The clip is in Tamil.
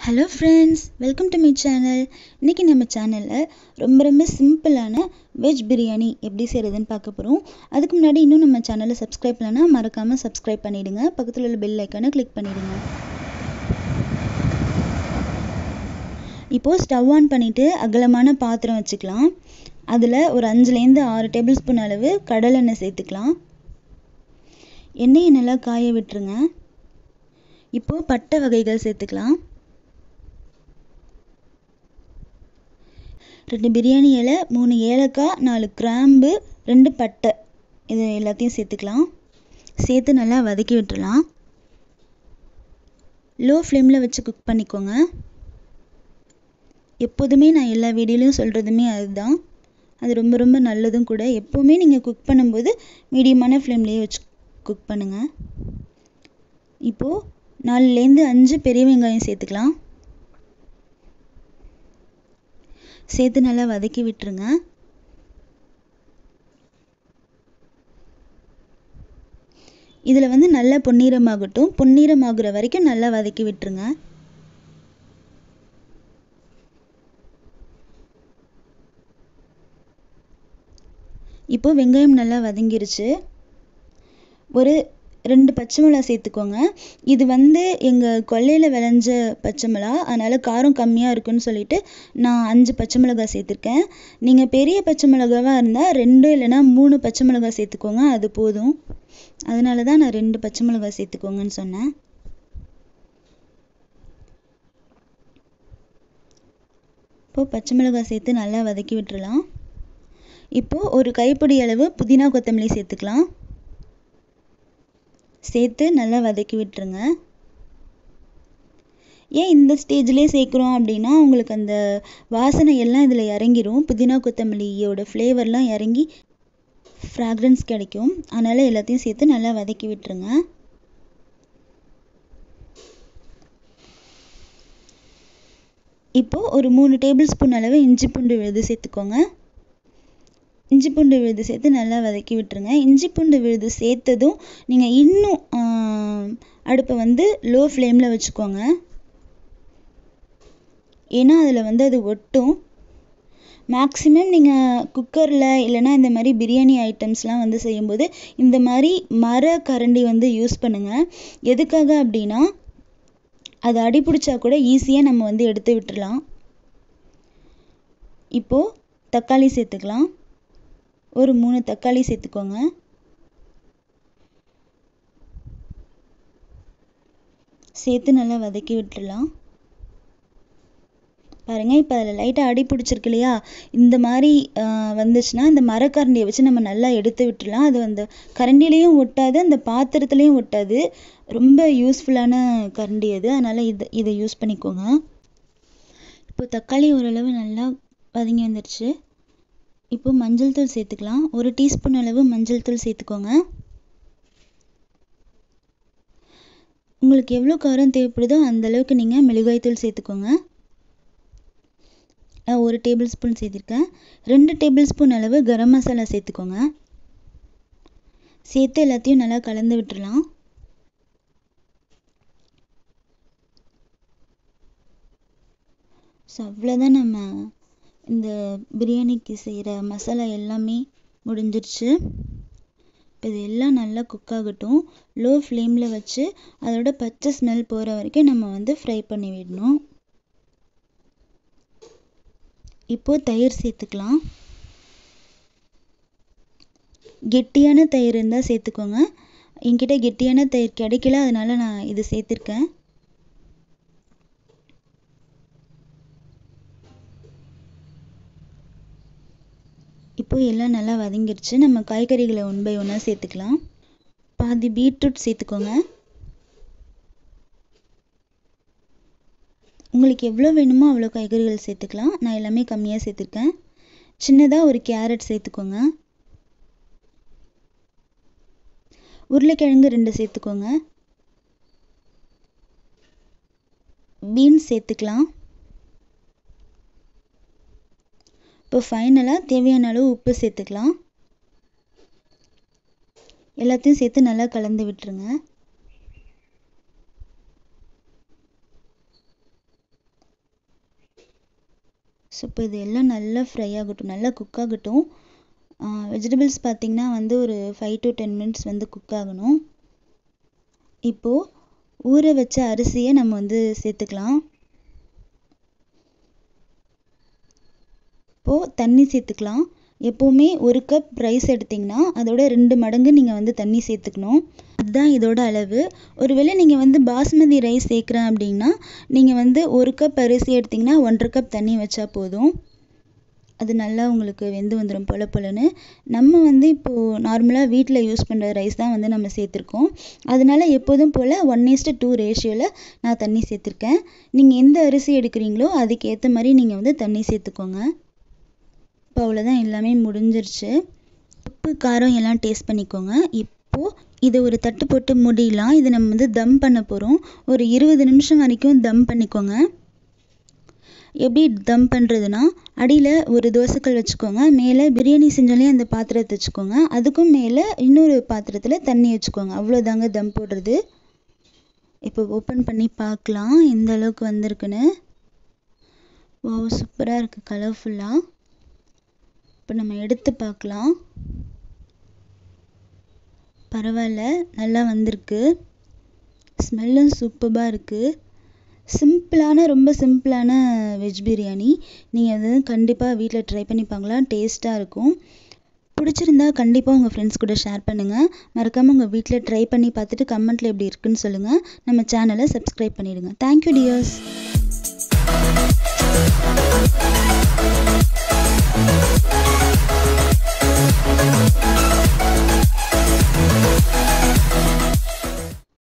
hello friends welcome to my channel இன்றைக்கி நம்ம சேனலில் ரொம்ப ரொம்ப சிம்பிளான வெஜ் பிரியாணி எப்படி செய்கிறதுன்னு பார்க்க போகிறோம் அதுக்கு முன்னாடி இன்னும் நம்ம சேனலை சப்ஸ்கிரைப் பண்ணலன்னா மறக்காமல் சப்ஸ்கிரைப் பண்ணிவிடுங்க பக்கத்தில் உள்ள பெல் ஐக்கானை கிளிக் பண்ணிவிடுங்க இப்போது ஸ்டவ் ஆன் பண்ணிவிட்டு அகலமான பாத்திரம் வச்சுக்கலாம் அதில் ஒரு அஞ்சுலேருந்து ஆறு டேபிள் ஸ்பூன் அளவு கடலெண்ணெய் சேர்த்துக்கலாம் எண்ணெயை நல்லா காய விட்டுருங்க இப்போது பட்டை வகைகள் சேர்த்துக்கலாம் ரெண்டு பிரியாணி இலை மூணு ஏலக்காய் நாலு கிராம்பு ரெண்டு பட்டை இது எல்லாத்தையும் சேர்த்துக்கலாம் சேர்த்து நல்லா வதக்கி விட்டுறலாம் லோ ஃப்ளேமில் வச்சு குக் பண்ணிக்கோங்க எப்போதுமே நான் எல்லா வீடியோலையும் சொல்கிறதுமே அதுதான் அது ரொம்ப ரொம்ப நல்லதும் கூட எப்போவுமே நீங்கள் குக் பண்ணும்போது மீடியமான ஃப்ளேம்லேயே வச்சு குக் பண்ணுங்கள் இப்போது நாலுலேருந்து அஞ்சு பெரிய வெங்காயம் சேர்த்துக்கலாம் சேர்த்து நல்லா வதக்கி விட்டுருங்க இதில் வந்து நல்லா பொன்னிறமாகட்டும் பொன்னிறமாகிற வரைக்கும் நல்லா வதக்கி விட்டுருங்க இப்போ வெங்காயம் நல்லா வதங்கிருச்சு ஒரு ரெண்டு பச்சை மிளகா சேர்த்துக்கோங்க இது வந்து எங்கள் கொல்லையில் விளைஞ்ச பச்சை மிளகா அதனால் காரம் கம்மியாக இருக்குன்னு சொல்லிட்டு நான் அஞ்சு பச்சை மிளகா சேர்த்துருக்கேன் நீங்கள் பெரிய பச்சை மிளகாவாக இருந்தால் ரெண்டு இல்லைன்னா மூணு பச்சை மிளகா சேர்த்துக்கோங்க அது போதும் அதனால தான் நான் ரெண்டு பச்சை மிளகா சேர்த்துக்கோங்கன்னு சொன்னேன் இப்போது பச்சை மிளகாய் சேர்த்து நல்லா வதக்கி விட்டுறலாம் இப்போது ஒரு கைப்பிடி அளவு புதினா கொத்தமல்லி சேர்த்துக்கலாம் சேர்த்து நல்லா வதக்கி விட்டுருங்க ஏன் இந்த ஸ்டேஜ்லேயே சேர்க்குறோம் அப்படின்னா உங்களுக்கு அந்த வாசனை எல்லாம் இதில் இறங்கிரும் புதினா கொத்தமல்லியோட ஃப்ளேவர்லாம் இறங்கி ஃப்ராக்ரன்ஸ் கிடைக்கும் அதனால் எல்லாத்தையும் சேர்த்து நல்லா வதக்கி விட்டுருங்க இப்போது ஒரு மூணு டேபிள் ஸ்பூன் அளவு இஞ்சி பூண்டு விழுது சேர்த்துக்கோங்க இஞ்சி பூண்டு விழுது சேர்த்து நல்லா வதக்கி விட்டுருங்க இஞ்சி பூண்டு விழுது சேர்த்ததும் நீங்கள் இன்னும் அடுப்பை வந்து லோ ஃப்ளேமில் வச்சுக்கோங்க ஏன்னா அதில் வந்து அது ஒட்டும் மேக்ஸிமம் நீங்கள் குக்கரில் இல்லைன்னா இந்த மாதிரி பிரியாணி ஐட்டம்ஸ்லாம் வந்து செய்யும்போது இந்த மாதிரி மர கரண்டி வந்து யூஸ் பண்ணுங்கள் எதுக்காக அப்படின்னா அது அடி பிடிச்சா கூட ஈஸியாக நம்ம வந்து எடுத்து விட்டுடலாம் இப்போது தக்காளி சேர்த்துக்கலாம் ஒரு மூணு தக்காளி சேர்த்துக்கோங்க சேர்த்து நல்லா வதக்கி விட்டுடலாம் பாருங்கள் இப்போ அதில் லைட்டாக அடி பிடிச்சிருக்கு இல்லையா இந்த மாதிரி வந்துச்சுன்னா இந்த மரக்கரண்டியை வச்சு நம்ம நல்லா எடுத்து விட்டுடலாம் அது அந்த கரண்டிலையும் ஒட்டாது அந்த பாத்திரத்துலேயும் ஒட்டாது ரொம்ப யூஸ்ஃபுல்லான கரண்டி அது அதனால் இது இதை யூஸ் பண்ணிக்கோங்க இப்போ தக்காளி ஓரளவு நல்லா வதங்கி வந்துடுச்சு இப்போ மஞ்சள் தூள் சேர்த்துக்கலாம் ஒரு டீஸ்பூன் அளவு மஞ்சள் தூள் சேர்த்துக்கோங்க உங்களுக்கு எவ்வளோ காரம் தேவைப்படுதோ அந்த அளவுக்கு நீங்கள் மிளகாய் தூள் சேர்த்துக்கோங்க ஒரு டேபிள் ஸ்பூன் சேர்த்துருக்கேன் ரெண்டு டேபிள் ஸ்பூன் அளவு கரம் மசாலா சேர்த்துக்கோங்க சேர்த்து எல்லாத்தையும் நல்லா கலந்து விட்டுறலாம் ஸோ அவ்வளோதான் நம்ம இந்த பிரியாணிக்கு செய்கிற மசாலா எல்லாமே முடிஞ்சிருச்சு இப்போ இது எல்லாம் நல்லா குக் ஆகட்டும் லோ ஃப்ளேமில் வச்சு அதோட பச்சை ஸ்மெல் போகிற வரைக்கும் நம்ம வந்து ஃப்ரை பண்ணி விடணும் இப்போது தயிர் சேர்த்துக்கலாம் கெட்டியான தயிர் இருந்தால் சேர்த்துக்கோங்க என்கிட்ட கெட்டியான தயிர் கிடைக்கல அதனால நான் இது சேர்த்துருக்கேன் இப்போ எல்லாம் நல்லா வதங்கிருச்சு நம்ம காய்கறிகளை ஒன் பை ஒன்னாக சேர்த்துக்கலாம் பாதி பீட்ரூட் சேர்த்துக்கோங்க உங்களுக்கு எவ்வளோ வேணுமோ அவ்வளோ காய்கறிகள் சேர்த்துக்கலாம் நான் எல்லாமே கம்மியாக சேர்த்துருக்கேன் சின்னதாக ஒரு கேரட் சேர்த்துக்கோங்க உருளைக்கிழங்கு ரெண்டு சேர்த்துக்கோங்க பீன்ஸ் சேர்த்துக்கலாம் இப்போ ஃபைனலாக தேவையான அளவு உப்பு சேர்த்துக்கலாம் எல்லாத்தையும் சேர்த்து நல்லா கலந்து விட்டுருங்க ஸோ இப்போ இது எல்லாம் நல்லா ஃப்ரை ஆகட்டும் நல்லா குக் ஆகட்டும் வெஜிடபிள்ஸ் பார்த்திங்கன்னா வந்து ஒரு ஃபைவ் டு டென் மினிட்ஸ் வந்து குக் ஆகணும் இப்போது ஊற வச்ச அரிசியை நம்ம வந்து சேர்த்துக்கலாம் இப்போது தண்ணி சேர்த்துக்கலாம் எப்போவுமே ஒரு கப் ரைஸ் எடுத்திங்கன்னா அதோட ரெண்டு மடங்கு நீங்கள் வந்து தண்ணி சேர்த்துக்கணும் அதுதான் இதோட அளவு ஒருவேளை நீங்கள் வந்து பாஸ்மதி ரைஸ் சேர்க்குறேன் அப்படின்னா நீங்கள் வந்து ஒரு கப் அரிசி எடுத்திங்கன்னா ஒன்றரை கப் தண்ணி வச்சா போதும் அது நல்லா உங்களுக்கு வெந்து வந்துடும் பொல பொலன்னு நம்ம வந்து இப்போது நார்மலாக வீட்டில் யூஸ் பண்ணுற ரைஸ் தான் வந்து நம்ம சேர்த்துருக்கோம் அதனால எப்போதும் போல் ஒன் ஈஸ்ட்டு டூ ரேஷியோவில் நான் தண்ணி சேர்த்துருக்கேன் நீங்கள் எந்த அரிசி எடுக்கிறீங்களோ அதுக்கு ஏற்ற மாதிரி நீங்கள் வந்து தண்ணி சேர்த்துக்கோங்க இப்போ அவ்வளோதான் எல்லாமே முடிஞ்சிருச்சு உப்பு காரம் எல்லாம் டேஸ்ட் பண்ணிக்கோங்க இப்போது இதை ஒரு தட்டு போட்டு மூடிடலாம் இதை நம்ம வந்து தம் பண்ண போகிறோம் ஒரு இருபது நிமிஷம் வரைக்கும் தம் பண்ணிக்கோங்க எப்படி தம் பண்ணுறதுனா அடியில் ஒரு தோசைக்கல் வச்சுக்கோங்க மேலே பிரியாணி செஞ்சாலே அந்த பாத்திரத்தை வச்சுக்கோங்க அதுக்கும் மேலே இன்னொரு பாத்திரத்தில் தண்ணி வச்சுக்கோங்க அவ்வளோதாங்க தம் போடுறது இப்போ ஓப்பன் பண்ணி பார்க்கலாம் எந்த அளவுக்கு வந்திருக்குன்னு வா சூப்பராக இருக்குது கலர்ஃபுல்லாக இப்போ நம்ம எடுத்து பார்க்கலாம் பரவாயில்ல நல்லா வந்திருக்கு ஸ்மெல்லும் சூப்பராக இருக்குது சிம்பிளான ரொம்ப சிம்பிளான வெஜ் பிரியாணி நீங்கள் அது கண்டிப்பாக வீட்டில் ட்ரை பண்ணி பார்க்கலாம் டேஸ்ட்டாக இருக்கும் பிடிச்சிருந்தா கண்டிப்பாக உங்கள் ஃப்ரெண்ட்ஸ் கூட ஷேர் பண்ணுங்கள் மறக்காமல் உங்கள் வீட்டில் ட்ரை பண்ணி பார்த்துட்டு கமெண்ட்டில் எப்படி இருக்குன்னு சொல்லுங்கள் நம்ம சேனலை சப்ஸ்கிரைப் பண்ணிடுங்க தேங்க்யூ டியர்ஸ்